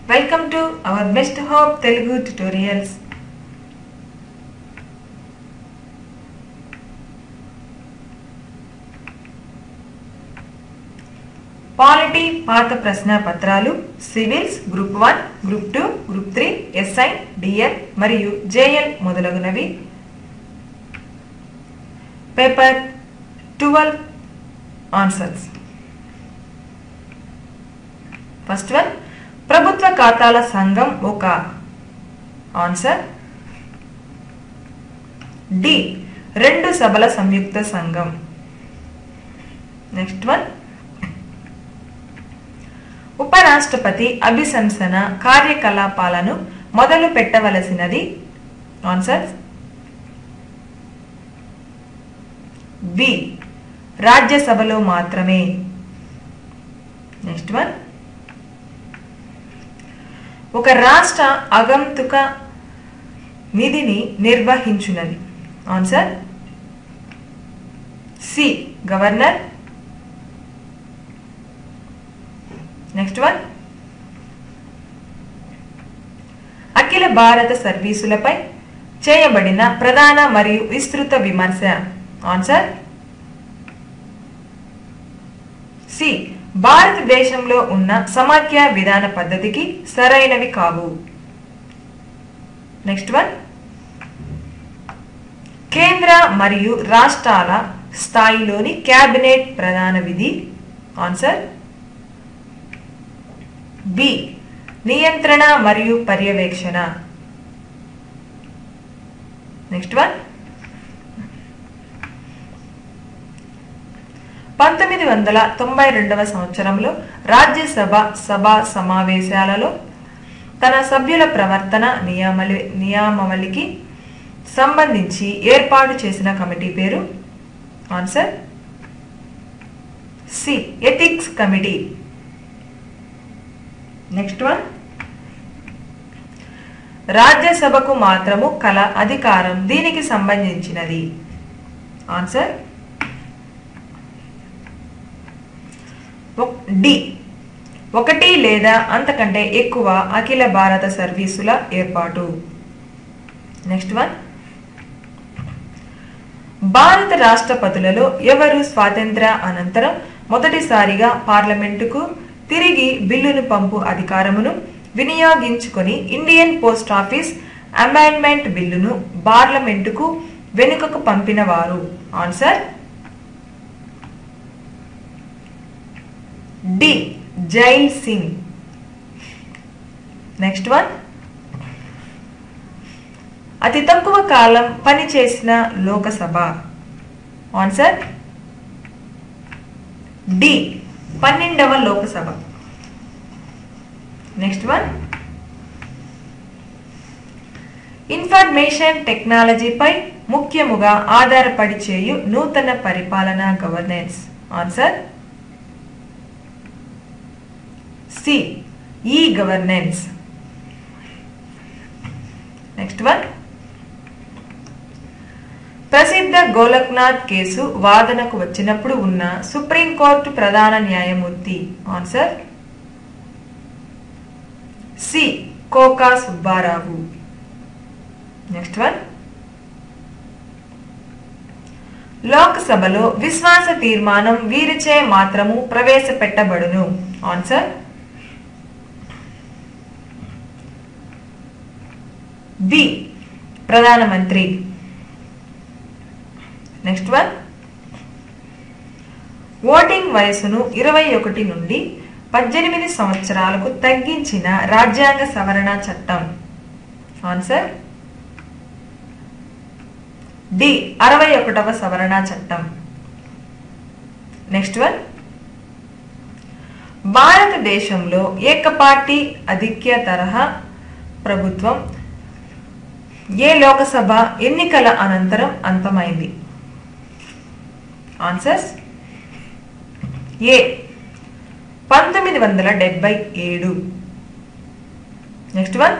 welcome to our best hope Telugu tutorials polity పాత ప్రశ్న పత్రాలు civils group one group two group three SI DL మరియు JL మొదలగునవి paper twelve answers first one ప్రభుత్వ ఖాతాల సంఘం ఒక ఆన్సర్ డి రెండు సభల సంయుక్త సంఘం నెక్స్ట్ వన్ ఉపరాష్ట్రపతి అభిశంసన కార్యకలాపాలను మొదలు పెట్టవలసినది ఆన్సర్ బి రాజ్యసభలో మాత్రమే నెక్స్ట్ వన్ ఒక రాష్ట్ర అగంతుక నిధిని నిర్వహించునది answer C governor next one అఖిల భారత సర్వీసులపై చేయబడిన ప్రధాన మరియు విస్తృత విమర్శ ఆన్సర్ సి భారతదేశంలో ఉన్న సమాఖ్య విధాన పద్ధతికి సరైనవి కావు నెక్స్ట్ వన్ కేంద్ర మరియు రాష్ట్రాల స్థాయిలోని క్యాబినెట్ ప్రధాన విధి ఆన్సర్ బి నియంత్రణ మరియు పర్యవేక్షణ నెక్స్ట్ వన్ పంతొమ్మిది వందల తొంభై రెండవ సంవత్సరంలో రాజ్యసభ సభ సమావేశాలలో తన సభ్యుల ప్రవర్తన నియామలి నియామవళికి సంబంధించి ఏర్పాటు చేసిన కమిటీ పేరు answer C ethics committee next one రాజ్యసభకు మాత్రము కల అధికారం దీనికి సంబంధించినది ఆన్సర్ డి ఒకటి లేదా అంతకంటే ఎక్కువ అఖిల భారత సర్వీసుల ఏర్పాటు నెక్స్ట్ వన్ భారత రాష్ట్రపతులలో ఎవరు స్వాతంత్ర అనంతరం మొదటిసారిగా పార్లమెంటుకు తిరిగి బిల్లును పంపు అధికారమును వినియోగించుకొని ఇండియన్ పోస్ట్ ఆఫీస్ అమెండ్మెంట్ బిల్లును పార్లమెంటుకు వెనుకకు పంపిన వారు answer D Zail Singh next one అతి తక్కువ కాలం పనిచేసిన లోకసభ ఆన్సర్ డి పన్నెండవ లోకసభ నెక్స్ట్ వన్ ఇన్ఫర్మేషన్ టెక్నాలజీపై ముఖ్యముగా ఆధారపడి చేయు నూతన పరిపాలన governance answer C E governance next one ప్రసిద్ధ గోలక్నాథ్ కేసు వాదనకు వచ్చినప్పుడు ఉన్న సుప్రీంకోర్టు ప్రధాన న్యాయమూర్తి answer C Koka Subbarao next one లోక్సభలో విశ్వాస తీర్మానం వీరిచే మాత్రము ప్రవేశపెట్టబడును ఆన్సర్ బి ప్రధానమంత్రి నెక్స్ట్ వన్ ఓటింగ్ వయసును ఇరవై ఒకటి నుండి పద్దెనిమిది సంవత్సరాలకు తగ్గించిన రాజ్యాంగ సవరణ చట్టం ఆన్సర్ డి అరవై ఒకటవ సవరణ చట్టం నెక్స్ట్ వన్ భారతదేశంలో ఏకపార్టీ అధిక్య తరహా ప్రభుత్వం ఏ లోకసభ ఎన్నికల అనంతరం అంతమైంది ఆన్సర్స్ ఏ పంతొమ్మిది వందల డెబ్బై ఏడు నెక్స్ట్ వన్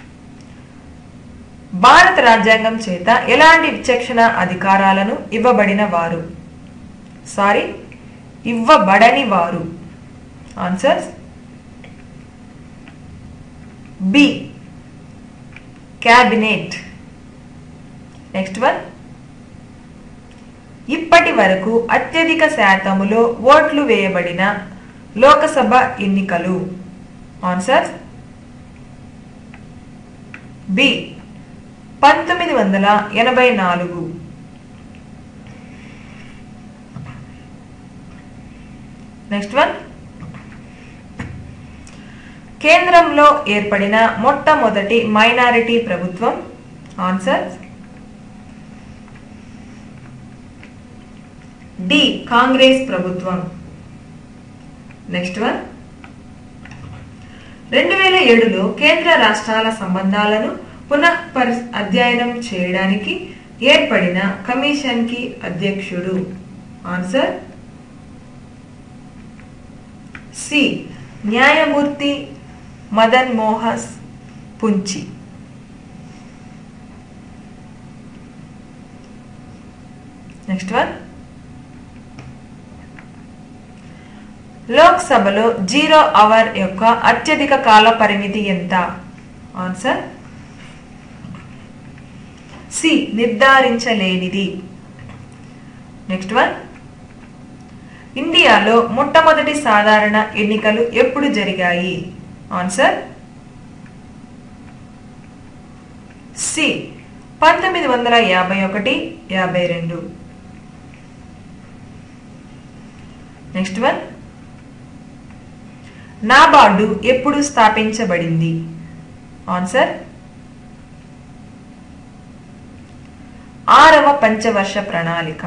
భారత రాజ్యాంగం చేత ఎలాంటి విచక్షణ అధికారాలను ఇవ్వబడిన వారు సారీ ఇవ్వబడని వారు answers B cabinet next one ఇప్పటి వరకు అత్యధిక శాతములో ఓట్లు వేయబడిన లోకసభ ఎన్నికలు ఆన్సర్ బి పంతొమ్మిది వందల ఎనభై నాలుగు నెక్స్ట్ వన్ కేంద్రంలో ఏర్పడిన మొట్టమొదటి మైనారిటీ ప్రభుత్వం ఆన్సర్ డి కాంగ్రెస్ ప్రభుత్వం నెక్స్ట్ వన్ రెండు వేల ఏడులో కేంద్ర రాష్ట్రాల సంబంధాలను పునః పరి అధ్యయనం చేయడానికి ఏర్పడిన కమిషన్ కి అధ్యక్షుడు ఆన్సర్ సి న్యాయమూర్తి మదన్ మోహస్ పుంచి నెక్స్ట్ వన్ లోక్సభలో జీరో అవర్ యొక్క అత్యధిక కాల పరిమితి ఎంత ఆన్సర్ సి నిర్ధారించలేనిది నెక్స్ట్ వన్ ఇండియాలో మొట్టమొదటి సాధారణ ఎన్నికలు ఎప్పుడు జరిగాయి ఆన్సర్ సి పంతొమ్మిది వందల యాభై ఒకటి యాభై రెండు నెక్స్ట్ వన్ నాబార్డు ఎప్పుడు స్థాపించబడింది ఆన్సర్ ఆరవ పంచవర్ష ప్రణాళిక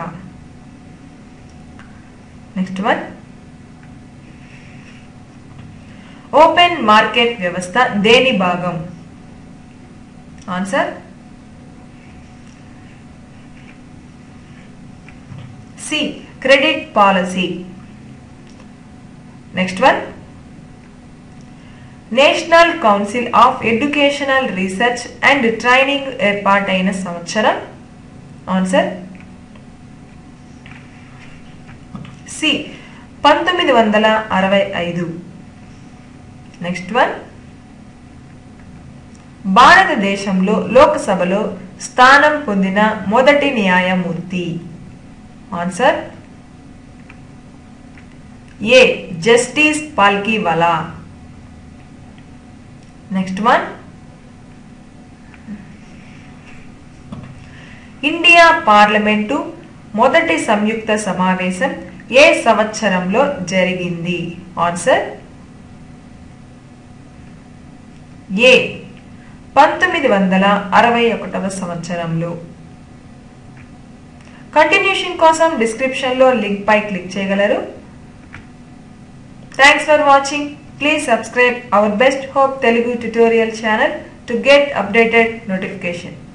నెక్స్ట్ వన్ ఓపెన్ మార్కెట్ వ్యవస్థ దేని భాగం answer C credit policy next one national council of educational research and training ఏర్పాటైన సంవత్సరం ఆన్సర్ సి పంతొమ్మిది వందల అరవై ఐదు నెక్స్ట్ వన్ భారతదేశంలో లోక్సభలో స్థానం పొందిన మొదటి న్యాయమూర్తి answer A justice Palkhivala next one India parliament మొదటి సంయుక్త సమావేశం ఏ సంవత్సరంలో జరిగింది ఆన్సర్ ఏ పంతొమ్మిది వందల అరవై ఒకటవ సంవత్సరంలో కంటిన్యూషన్ కోసం డిస్క్రిప్షన్లో లింక్ పై క్లిక్ చేయగలరు thanks for watching please subscribe our best hope Telugu tutorial channel to get updated notification